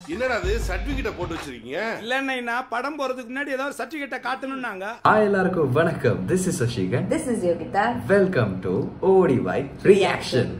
என்னடா அது சர்டிபிகேட்ட போட்டு வச்சிருக்கீங்க இல்லைன்னா படம் போறதுக்கு முன்னாடி ஏதாவது சர்டிபிகேட்டை காட்டணும்னாங்க ஹாய் எல்லாருக்கும் வணக்கம் this is Sasikan This is Yogita. Welcome to OD why reaction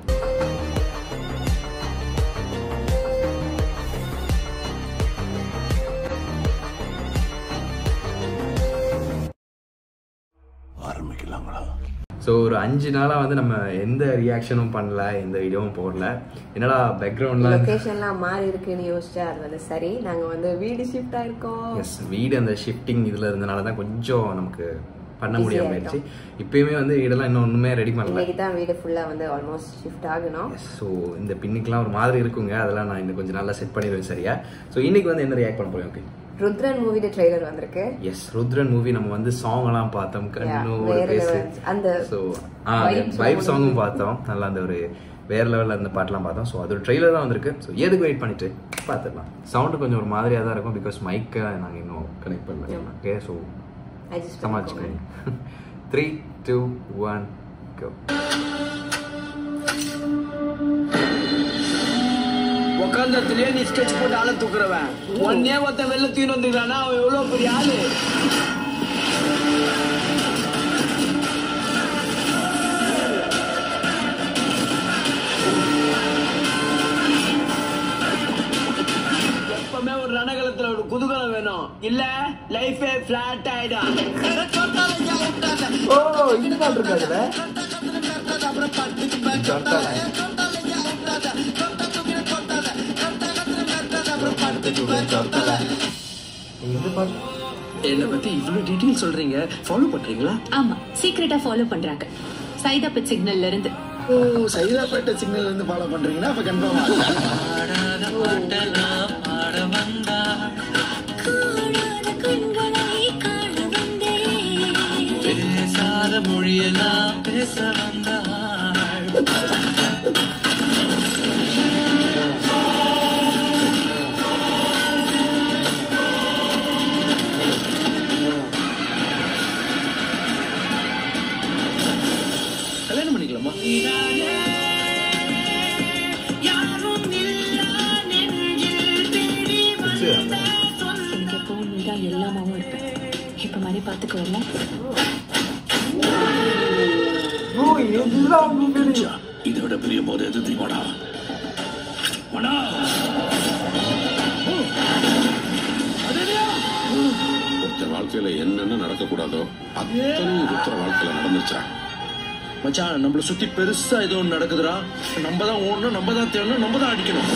ஆரம்பிக்கலாங்களா ஸோ ஒரு அஞ்சு நாளாக வந்து நம்ம எந்த ரியாக்ஷனும் பண்ணல எந்த வீடியோவும் போடல என்னடா பேக்ரவுண்ட்லாம் லொகேஷன்லாம் மாறி இருக்குன்னு யோசிச்சா அது வந்து சரி நாங்க வந்து வீடு ஷிஃப்ட் ஆயிருக்கோம் எஸ் வீடு அந்த ஷிஃப்டிங் இதில் இருந்தனால தான் கொஞ்சம் நமக்கு பண்ண Busy முடியாம போயிடுச்சு இப்பயுமே வந்து வீடெல்லாம் இன்னும் ஒன்றுமே ரெடி பண்ணல இன்னைக்கு தான் வீடு ஃபுல்லா வந்து ஆல்மோஸ்ட் ஷிஃப்ட் ஆகணும் ஸோ இந்த பின்னிக்கெலாம் ஒரு மாதிரி இருக்குங்க அதெல்லாம் நான் இன்னும் கொஞ்சம் நல்லா செட் பண்ணிடுவேன் சரியா ஸோ இன்னைக்கு வந்து என்ன ரியாக்ட் பண்ண போறேன் ஓகே ருத்ரன் மூவில ட்ரெய்லர் வந்திருக்கு எஸ் ருத்ரன் மூவி நம்ம வந்து சாங் எல்லாம் பார்த்தோம் கண்ணு Yeah, ஒரு வேற பேசு level. அந்த ஸோ vibe song வைப் ஒண்ணு சாங்கும் பார்த்தோம் நல்லா அந்த ஒரு வேற லெவலில் அந்த பாட்டெலாம் பார்த்தோம் ஸோ அதோட ட்ரெய்லர் தான் வந்திருக்கு ஸோ எதுக்கு வெயிட் பண்ணிட்டு பார்த்துடலாம் சவுண்டு கொஞ்சம் ஒரு மாதிரியாக தான் இருக்கும் பிகாஸ் மைக்கை நாங்கள் இன்னும் கனெக்ட் பண்ணல ஓகே ஸோ அட்ஜஸ்ட் சமாளிச்சுக்கோங்க த்ரீ டூ ஒன் கோ உக்காந்தத்துலயே நீ ஸ்கெட்ச் போட்டு ஆள தூக்குறவன் ஒன்னே ஒருத்த வெளில தூக்கி வந்துக்கிறானா அவன் எவ்வளவு பெரிய ஆளு எப்பவுமே ஒரு ரணகலத்துல ஒரு குதூகலம் வேணும் இல்ல லைஃபே பிளாட் ஆயிடும் ஓ இந்த பாட்டு இருக்காதுல இந்த பாட்டு என்ன பத்தி இவ்வளவு டீடைல் சொல்றீங்க ஃபாலோ பண்றீங்களா ஆமா சீக்கிரட்டா ஃபாலோ பண்றாங்க சைதாபேட் சிக்னல்ல இருந்து ஓ சைதாப்பேட்டை சிக்னல் இருந்து ஃபாலோ பண்றீங்கன்னா அப்ப கன்ஃபார்ம் கல்யாணம் பண்ணிக்கலாமா எனக்கு எப்பவும் நீதான் எல்லாமாவும் இருப்பேன் இப்ப மாதிரி பாத்துக்க வரல இதோட பெரிய போது எது தெரியுமாடா வாடா. ஒருத்தர் வாழ்க்கையில என்னென்ன நடக்கக்கூடாதோ அத்தனையும் ருத்ர வாழ்க்கையில நடந்துச்சா மச்சான் நம்மள சுத்தி பெருசா ஏதோ ஒண்ணு நடக்குதுடா நம்ம தான் ஓடணும் நம்ம தான் தேடணும் நம்ம தான் அடிக்கணும்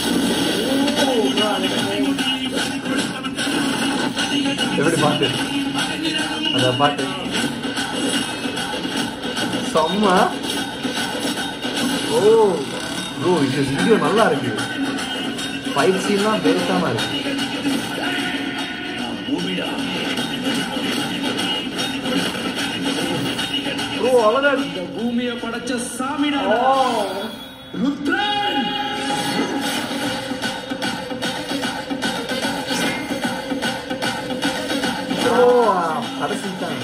எப்படி பாட்டு அந்த பாட்டு செம்ம ஓ ப்ரோ இது வீடியோ நல்லா இருக்கு ஃபைட் சீன்லாம் பேசாம இருக்கு ப்ரோ அழகா இருக்கு இந்த பூமியை படைச்ச சாமிடா ருத்ரன் ப்ரோ கடைசி தான்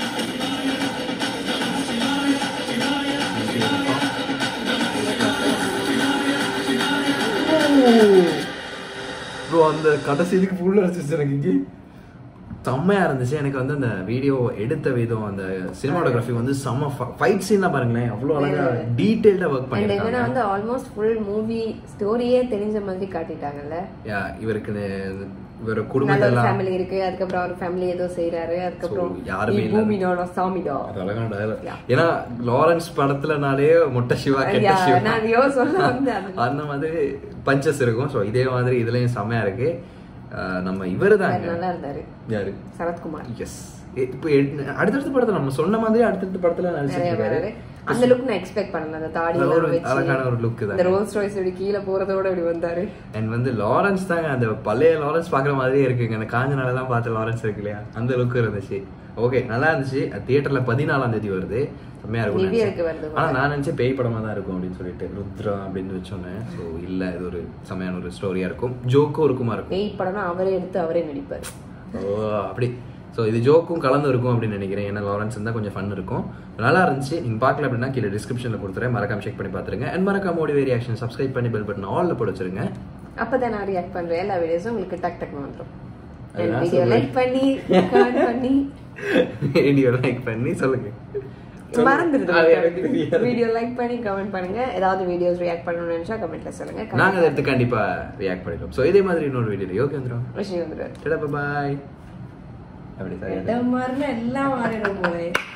ப்ரோ அந்த கடைசி இதுக்கு ஃபுல்லாக அடிச்சிச்சு எனக்கு இங்கே செம்மையா இருந்துச்சு எனக்கு வந்து அந்த வீடியோ எடுத்த விதம் அந்த சினிமாட்டோகிராஃபி வந்து செம்ம ஃபைட் சீன்லாம் பாருங்களேன் அவ்வளோ அழகா டீட்டெயில்டாக ஒர்க் அண்ட் இவனை பண்ணியிருக்காங்க வந்து ஆல்மோஸ்ட் ஃபுல் மூவி ஸ்டோரியே தெரிஞ்ச மாதிரி காட்டிட்டாங்கல்ல யா, இவருக்கு இவர் நல்ல ஒரு குடும்பத்தெல்லாம் ஃபேமிலி இருக்கு அதுக்கப்புறம் அவர் ஃபேமிலி ஏதோ செய்யறாரு அதுக்கப்புறம் So, யாருமே நீ இல்ல. பூமினோட சாமிடா அது அழகான dialogue. Yeah. ஏன்னா லாரன்ஸ் படத்துலனாலே மொட்டை சிவா கெட்ட Yeah, சிவா நான் யோ சொல்ல வந்தேன் அது. அந்த மாதிரி பஞ்சஸ் இருக்கும் ஸோ இதே மாதிரி இதுலயும் செம்மையா இருக்கு அஹ் நம்ம இவரு அவர் நல்லா தாங்க இருந்தாரு யாரு சரத்குமார் எஸ் இப்போ அடுத்தடுத்த படத்துல நம்ம சொன்ன மாதிரி அடுத்தடுத்த படத்துல நிறைய நடிச்சிருக்காரு வராரு அந்த லுக் நான் எக்ஸ்பெக்ட் பண்ணல அந்த தாடி நல்ல ஒரு எல்லாம் அழகான ஒரு வச்சு look தான். இந்த ரோல்ஸ் ராய்ஸ் இப்படி கீழே போறதோட இப்படி வந்தாரு அண்ட் வந்து லாரன்ஸ் தாங்க அந்த பழைய லாரன்ஸ் பார்க்குற மாதிரியே இருக்குங்க அந்த காஞ்ச நாளெல்லாம் பார்த்த லாரன்ஸ் இருக்கு இல்லையா அந்த லுக் இருந்துச்சு ஓகே நல்லா இருந்துச்சு தியேட்டர்ல பதினாலாம் தேதி வருது செம்மையா இருக்கும் New Year-க்கு வருது நினைச்சேன். ஆனா நான் நினைச்சேன் பேய் படமா தான் இருக்கும் அப்படின்னு சொல்லிட்டு ருத்ரா அப்படின்னு வச்சோன்னே ஸோ இல்ல இது ஒரு செம்மையான ஒரு ஸ்டோரியா இருக்கும் ஜோக்கும் இருக்குமா இருக்கும் பேய் படம்னா அவரே எடுத்து அவரே நடிப்பார் ஓ அப்படி ஸோ இது ஜோக்கும் கலந்து இருக்கும் அப்படின்னு நினைக்கிறேன் ஏன்னா லாரன்ஸ் இருந்தால் கொஞ்சம் ஃபன் இருக்கும் நல்லா இருந்துச்சு நீங்கள் பார்க்கல அப்படின்னா கீழே டிஸ்கிரிப்ஷனில் கொடுத்துறேன் மறக்காம செக் பண்ணி பார்த்துருங்க அண்ட் மறக்காம ஓடி ரியாக்ஷன் சப்ஸ்கிரைப் பண்ணி பெல் பட்டன் ஆல்ல போட்டு வச்சிருங்க அப்பதான் நான் ரியாக்ட் பண்றேன் எல்லா வீடியோஸும் உங்களுக்கு டக் டக்னு வந்துடும் அதெல்லாம் வீடியோ சொல்றேன். லைக் பண்ணி கமெண்ட் பண்ணி வீடியோ லைக் பண்ணி சொல்லுங்க அது மறந்துடுது எனக்கு தெரியாது. வீடியோ லைக் பண்ணி கமெண்ட் பண்ணுங்க ஏதாவது வீடியோஸ் ரியாக்ட் பண்ணணும்னு நினைச்சா கமெண்ட்ல சொல்லுங்க நாங்க அதை எடுத்து கண்டிப்பா ரியாக்ட் பண்ணிடுவோம் ஸோ இதே மாதிரி இன்னொரு வீடியோ ஓகே வந்துடும் விஷயம் வந்துடும் பாய் அப்படி சரியா இடம் மாறினா எல்லாம் மாறிடும் போல